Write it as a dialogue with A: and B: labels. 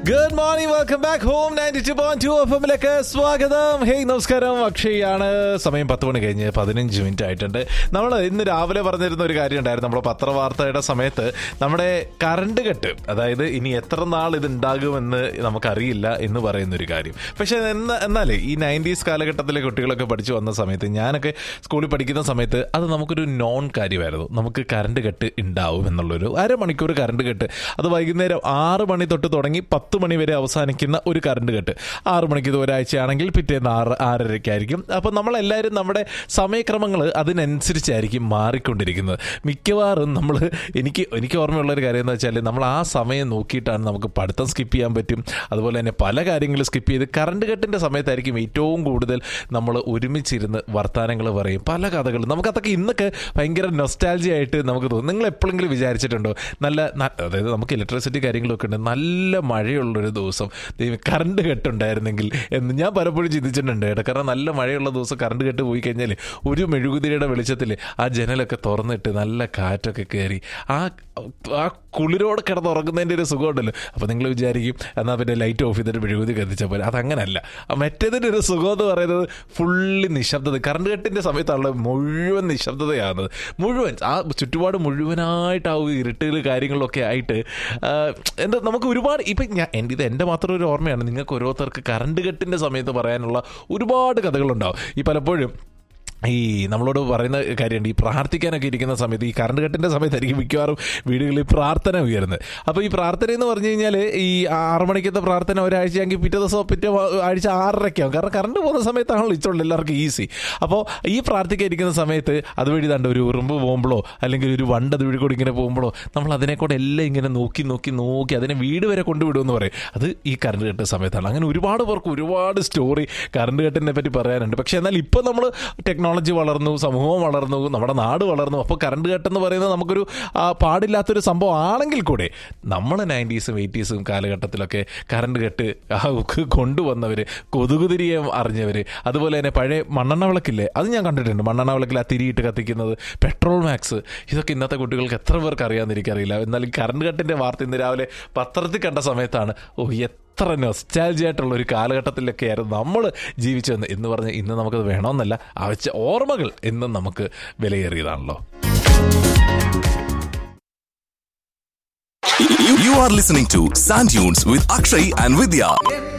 A: Good morning welcome back home ninety two point two F എമ്മിലേക്ക് സ്വാഗതം hey നമസ്കാരം അക്ഷയാണ് സമയം പത്ത് മണി കഴിഞ്ഞ് പതിനഞ്ച് മിനിറ്റ് ആയിട്ടുണ്ട് നമ്മൾ ഇന്ന് രാവിലെ പറഞ്ഞിരുന്ന ഒരു കാര്യം ഉണ്ടായിരുന്നു നമ്മുടെ പത്രവാർത്തയുടെ സമയത്ത് നമ്മുടെ കറണ്ട് കട്ട് അതായത് ഇനി എത്ര നാൾ ഇത് ഉണ്ടാകുമെന്ന് നമുക്കറിയില്ല എന്ന് പറയുന്ന ഒരു കാര്യം പക്ഷെ എന്നാ എന്നാലേ ഈ നയൻറ്റീസ് കാലഘട്ടത്തിലെ കുട്ടികളൊക്കെ പഠിച്ചു വന്ന സമയത്ത് ഞാനൊക്കെ സ്കൂളിൽ പഠിക്കുന്ന സമയത്ത് അത് നമുക്കൊരു നോൺ കാര്യമായിരുന്നു നമുക്ക് കറണ്ട് കട്ട് ഉണ്ടാവും എന്നുള്ളൊരു അരമണിക്കൂർ കറണ്ട് കട്ട് അത് വൈകുന്നേരം ആറ് മണി തൊട്ട് തുടങ്ങി പത്ത് മണി വരെ അവസാനിക്കുന്ന ഒരു കറണ്ട് കട്ട് ആറ് മണിക്ക് ഇത് ഒരാഴ്ചയാണെങ്കിൽ പിറ്റേന്ന് ആറ് ആറരയ്ക്കായിരിക്കും അപ്പോൾ നമ്മളെല്ലാവരും നമ്മുടെ സമയക്രമങ്ങൾ അതിനനുസരിച്ചായിരിക്കും മാറിക്കൊണ്ടിരിക്കുന്നത് മിക്കവാറും നമ്മൾ എനിക്ക് എനിക്ക് ഓർമ്മയുള്ള ഒരു കാര്യം എന്ന് വെച്ചാൽ നമ്മൾ ആ സമയം നോക്കിയിട്ടാണ് നമുക്ക് പഠിത്തം സ്കിപ്പ് ചെയ്യാൻ പറ്റും അതുപോലെ തന്നെ പല കാര്യങ്ങളും സ്കിപ്പ് ചെയ്ത് കറണ്ട് കട്ടിൻ്റെ സമയത്തായിരിക്കും ഏറ്റവും കൂടുതൽ നമ്മൾ ഒരുമിച്ചിരുന്ന് വർത്തമാനങ്ങൾ പറയും പല കഥകളും നമുക്കതൊക്കെ ഇന്നൊക്കെ ഭയങ്കര നൊസ്റ്റാലജി ആയിട്ട് നമുക്ക് തോന്നും നിങ്ങൾ എപ്പോഴെങ്കിലും വിചാരിച്ചിട്ടുണ്ടോ നല്ല ന- അതായത് നമുക്ക് ഇലക്ട്രിസിറ്റി കാര്യങ്ങളൊക്കെ ഉണ്ട് നല്ല മഴയുള്ളൊരു ദിവസം ദൈവം കറണ്ട് കെട്ടുണ്ടായിരുന്നെങ്കിൽ എന്ന് ഞാൻ പലപ്പോഴും ചിന്തിച്ചിട്ടുണ്ട് കേട്ടോ കാരണം നല്ല മഴയുള്ള ദിവസം കറണ്ട് കെട്ട് പോയി കഴിഞ്ഞാൽ ഒരു മെഴുകുതിരിയുടെ വെളിച്ചത്തിൽ ആ ജനലൊക്കെ തുറന്നിട്ട് നല്ല കാറ്റൊക്കെ കയറി ആ ആ കുളിരോടെ കിടന്നുറങ്ങുന്നതിൻ്റെ ഒരു സുഖമുണ്ടല്ലോ അപ്പോൾ നിങ്ങൾ വിചാരിക്കും എന്നാൽ പിന്നെ ലൈറ്റ് ഓഫ് ചെയ്തിട്ട് മെഴുകുതി കത്തിച്ചാൽ പോലെ അതങ്ങനല്ല ആ മറ്റേതിൻ്റെ ഒരു സുഖം എന്ന് പറയുന്നത് ഫുള്ളി നിശബ്ദത കറണ്ട് കെട്ടിൻ്റെ സമയത്താണല്ലോ മുഴുവൻ നിശബ്ദതയാണ് മുഴുവൻ ആ ചുറ്റുപാട് മുഴുവനായിട്ട് ആ ഒരു ഇരുട്ടുകൾ കാര്യങ്ങളൊക്കെ ആയിട്ട് ആ, എന്താ നമുക്ക് ഒരുപാട് ഇപ്പം ഞാൻ എൻ്റെ ഇത് എൻ്റെ മാത്രം ഒരു ഓർമ്മയാണ് നിങ്ങൾക്ക് ഓരോരുത്തർക്ക് കറണ്ട് കെട്ടിൻ്റെ സമയത്ത് പറയാനുള്ള ഒരുപാട് കഥകളുണ്ടാവും ഈ പലപ്പോഴും ഈ നമ്മളോട് പറയുന്ന കാര്യമുണ്ട് ഈ പ്രാർത്ഥിക്കാനൊക്കെ ഇരിക്കുന്ന സമയത്ത് ഈ കറണ്ട് കെട്ടിൻ്റെ സമയത്തായിരിക്കും മിക്കവാറും വീടുകളിൽ പ്രാർത്ഥന ഉയരുന്നത് അപ്പോൾ ഈ പ്രാർത്ഥന എന്ന് പറഞ്ഞു കഴിഞ്ഞാൽ ഈ ആറ് മണിക്കത്തെ പ്രാർത്ഥന ഒരാഴ്ചയെങ്കിൽ പിറ്റേ ദിവസം പിറ്റേ ആഴ്ച ആറരയ്ക്കാവും കാരണം കറണ്ട് പോകുന്ന സമയത്താണല്ലോ ഇച്ചുള്ളത് എല്ലാവർക്കും ഈസി അപ്പോൾ ഈ പ്രാർത്ഥിക്കാൻ ഇരിക്കുന്ന സമയത്ത് അതുവഴി തണ്ട് ഒരു ഉറുമ്പ് പോകുമ്പോഴോ അല്ലെങ്കിൽ ഒരു വണ്ട് അത് വഴി കൂടി ഇങ്ങനെ പോകുമ്പോഴോ നമ്മൾ അതിനെ കൂടെ എല്ലാം ഇങ്ങനെ നോക്കി നോക്കി നോക്കി അതിനെ വീട് വരെ കൊണ്ടുവിടുമെന്ന് പറയും അത് ഈ കറണ്ട് കെട്ട സമയത്താണ് അങ്ങനെ ഒരുപാട് പേർക്ക് ഒരുപാട് സ്റ്റോറി കറണ്ട് കെട്ടിനെ പറ്റി പറയാനുണ്ട് പക്ഷേ എന്നാൽ ഇപ്പോൾ നമ്മൾ ടെക്നോളജി വളർന്നു സമൂഹം വളർന്നു നമ്മുടെ നാട് വളർന്നു അപ്പോൾ കറണ്ട് കട്ടെന്ന് പറയുന്നത് നമുക്കൊരു ആ, പാടില്ലാത്തൊരു സംഭവം ആണെങ്കിൽ കൂടെ നമ്മൾ നയൻറ്റീസും എയ്റ്റീസും കാലഘട്ടത്തിലൊക്കെ കറണ്ട് കെട്ട് ആ, ഒക്കെ കൊണ്ടുവന്നവർ കൊതുകുതിരിയെ അറിഞ്ഞവർ അതുപോലെ തന്നെ പഴയ മണ്ണെണ്ണ വിളക്കില്ലേ അത് ഞാൻ കണ്ടിട്ടുണ്ട് മണ്ണെണ്ണ വിളക്കിൽ ആ തിരിയിട്ട് കത്തിക്കുന്നത് പെട്രോൾ മാക്സ് ഇതൊക്കെ ഇന്നത്തെ കുട്ടികൾക്ക് എത്ര പേർക്ക് അറിയാമെന്ന് എനിക്കറിയില്ല എന്നാൽ ഈ കറണ്ട് കട്ടിൻ്റെ വാർത്ത ഇന്ന് രാവിലെ പത്രത്തിൽ കണ്ട സമയത്താണ് ഓ എത്ര നൊസ്റ്റാലജി ആയിട്ടുള്ള ഒരു കാലഘട്ടത്തിലൊക്കെ ആയിരുന്നു നമ്മൾ ജീവിച്ചതെന്ന് എന്ന് പറഞ്ഞ് ഇന്ന് നമുക്കത് വേണമെന്നല്ല ആവശ്യ ഓർമ്മകൾ എന്നും നമുക്ക് വിലയേറിയതാണല്ലോ
B: You, you are listening to Sand Dunes with Akshay and Vidya.